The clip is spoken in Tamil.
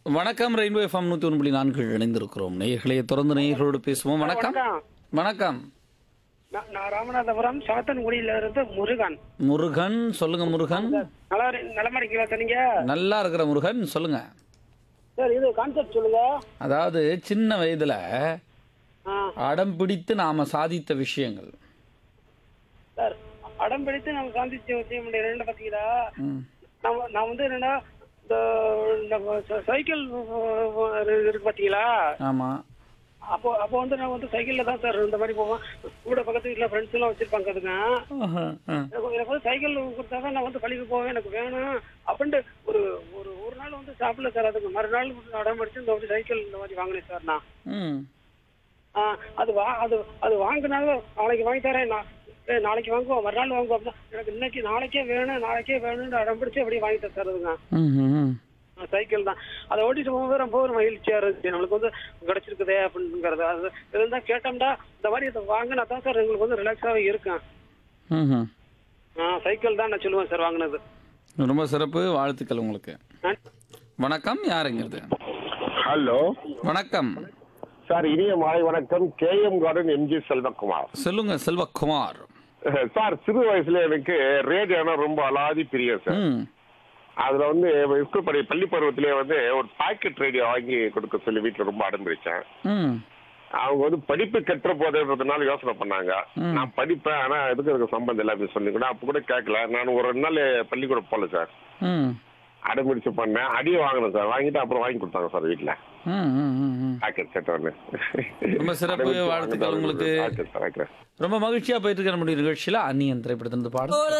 வணக்கம் ரெயின்போ எஃப்எம் நூற்றி ஒன்று புள்ளி நான்கு இணைந்திருக்கிறோம் நேயர்களே தொடர்ந்து நேயர்களோடு பேசுவோம் வணக்கம் வணக்கம் நான் நான் ராமநாதபுரம் சாத்தன்குடியில இருந்து முருகன் முருகன் சொல்லுங்க முருகன் நல்லா இரு- நலமா இருக்கீங்களா சார் நீங்க நல்லா இருக்கிற முருகன் சொல்லுங்க சார் இது கான்செப்ட் சொல்லுங்க அதாவது சின்ன வயதுல ஆ, அடம் பிடித்து நாம சாதித்த விஷயங்கள் சார் அடம் பிடித்து நம்ம சாந்திச்சு செய்ய முடியும் என்ன பாத்தீங்களா ம். நான் நான் வந்து என்னன்னா இந்த நம்ம ச- சைக்கிள் அஹ், இருக்கு பாத்தீங்களா ஆமா அப்போ அப்போ வந்து நான் வந்து சைக்கிள்ல தான் சார் இந்த மாதிரி போவேன் கூட பக்கத்து வீட்டுல ஃப்ரெண்ட்ஸ் எல்லாம் வச்சிருப்பாங்க அதுங்க ஆஹா, ஆ. எனக்கு எனக்கு வந்து சைக்கிள் கொடுத்தா தான் நான் வந்து பள்ளிக்கு போவேன் எனக்கு வேணும் அப்படின்ட்டு ஒரு ஒரு ஒரு நாள் வந்து சாப்பிடல சார் அதுக்கு மறுநாள் வந்து அடம் அடிச்சு இந்த மாதிரி சைக்கிள் இந்த மாதிரி வாங்கினேன் சார் நான் ம் ஆ, அது வா அது அது வாங்கினாலும் நாளைக்கு வாங்கி தரேன் நான் ஏய், நாளைக்கு வாங்குவோம் மறுநாள் வாங்குவோம் அப்படின்னா எனக்கு இன்னைக்கு நாளைக்கே வேணும் நாளைக்கே வேணும்னு அடம் பிடிச்சி அப்படியே வாங்கி தர சார் அதுங்க ம், ம், ம். ஆ, சைக்கிள் தான் அதை ஓட்டிட்டு போகும்போது ரொம்ப ஒரு மகிழ்ச்சியா இருந்துச்சு நம்மளுக்கு வந்து கிடைச்சிருக்குதே அப்படிங்கிறது அது இருந்தா கேட்டோம்டா இந்த மாதிரி இதை வாங்கினா தான் சார் எங்களுக்கு வந்து ரிலாக்ஸாகவே இருக்கும் ம், ம். ஆ, சைக்கிள் தான் நான் சொல்லுவேன் சார் வாங்கினது ரொம்ப சிறப்பு வாழ்த்துக்கள் உங்களுக்கு நன்றி. வணக்கம் யாருங்கிறது ஹலோ வணக்கம் சார் இனிய மாலை வணக்கம் K M garden MG Selvakumar சொல்லுங்க செல்வகுமார் சார் சிறு வயசுல எனக்கு ரேடியோனா ரொம்ப அலாதி பிரியம் சார் ம் அதுல வந்து ஸ்கூல் படி பள்ளி பருவத்திலே வந்து ஒரு பாக்கெட் ரேடியோ வாங்கி கொடுக்க சொல்லி வீட்டுல ரொம்ப அடம்பிடிச்சேன் ம் அவங்க வந்து படிப்பு கெட்டுற போதுன்றதுனால யோசனை பண்ணாங்க நான் படிப்பேன் ஆனா எதுக்கு எனக்கு சம்பந்தம் இல்லை அப்படின்னு சொல்லி கூட அப்ப கூட கேட்கல நான் ஒரு ரெண்டு நாள் பள்ளிக்கூடம் போகல சார் ம் அடம்பிடிச்சு பண்ணேன் அடியை வாங்கினேன் சார் வாங்கிட்டு அப்புறம் வாங்கி கொடுத்தாங்க சார் வீட்டுல ம் ம் ம் ம் பாக்கெட் செட் ஒன்று ரொம்ப சிறப்பு வாழ்த்துக்கள் உங்களுக்கு பாக்கெட் சார் வைக்கிறேன் ரொம்ப மகிழ்ச்சியா போயிட்டு இருக்கிற நம்முடைய நிகழ்ச்சியில அந்நியன் திரைப்படத்திலிருந்து பாடம்